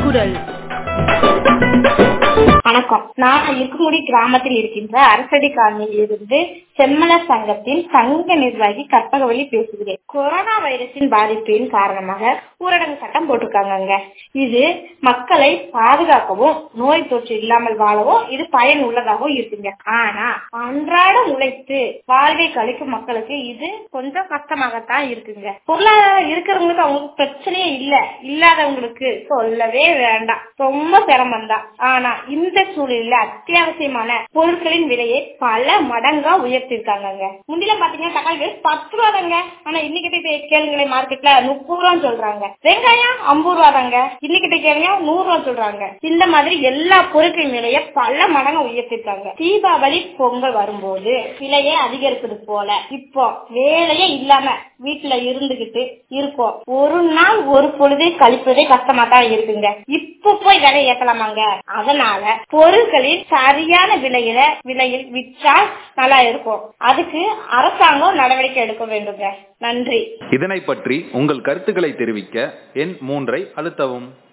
குரல் வணக்கம் நான் இருக்குமுடி கிராமத்தில் இருக்கின்ற அரசடி காலனியில் இருந்து செம்மலர் சங்கத்தின் சங்க நிர்வாகி கற்பகவழி பேசுகிறேன் கொரோனா வைரஸின் பாதிப்பின் காரணமாக ஊரடங்கு சட்டம் போட்டிருக்காங்க இது மக்களை பாதுகாக்கவும் நோய் தொற்று இல்லாமல் வாழவும் இது பயன் உள்ளதாகவும் இருக்குங்க ஆனா அன்றாடம் உழைத்து வாழ்வை கழிக்கும் மக்களுக்கு இது கொஞ்சம் கஷ்டமாகத்தான் இருக்குங்க பொருளாதாரம் இருக்கிறவங்களுக்கு அவங்களுக்கு பிரச்சனையே இல்ல இல்லாதவங்களுக்கு சொல்லவே வேண்டாம் ரொம்ப சிரமம் தான் ஆனா இந்த சூழலில் அத்தியாவசியமான பொருட்களின் விலையை பல மடங்கா உயர்த்திருக்காங்க முந்தில பாத்தீங்கன்னா தக்காளி ரேட் பத்து ரூபா தாங்க ஆனா இன்னைக்கு போய் கேளுங்களேன் மார்க்கெட்ல முப்பது ரூபான்னு சொல்றாங்க வெங்காயம் ஐம்பது ரூபா தாங்க இன்னைக்கு போய் கேளுங்க நூறு ரூபா சொல்றாங்க இந்த மாதிரி எல்லா பொருட்களின் விலையை பல மடங்கு உயர்த்திருக்காங்க தீபாவளி பொங்கல் வரும்போது விலையை அதிகரிப்பது போல இப்போ வேலையே இல்லாம வீட்டுல இருந்துகிட்டு இருக்கோம் ஒரு நாள் ஒரு பொழுதை கழிப்பதே கஷ்டமா தான் இருக்குங்க இப்ப போய் விலை ஏத்தலாமாங்க அதனால பொருட்களின் சரியான விலையில விலையில் விற்றால் நல்லா இருக்கும் அதுக்கு அரசாங்கம் நடவடிக்கை எடுக்க வேண்டுங்க நன்றி இதனை பற்றி உங்கள் கருத்துக்களை தெரிவிக்க எண் மூன்றை அழுத்தவும்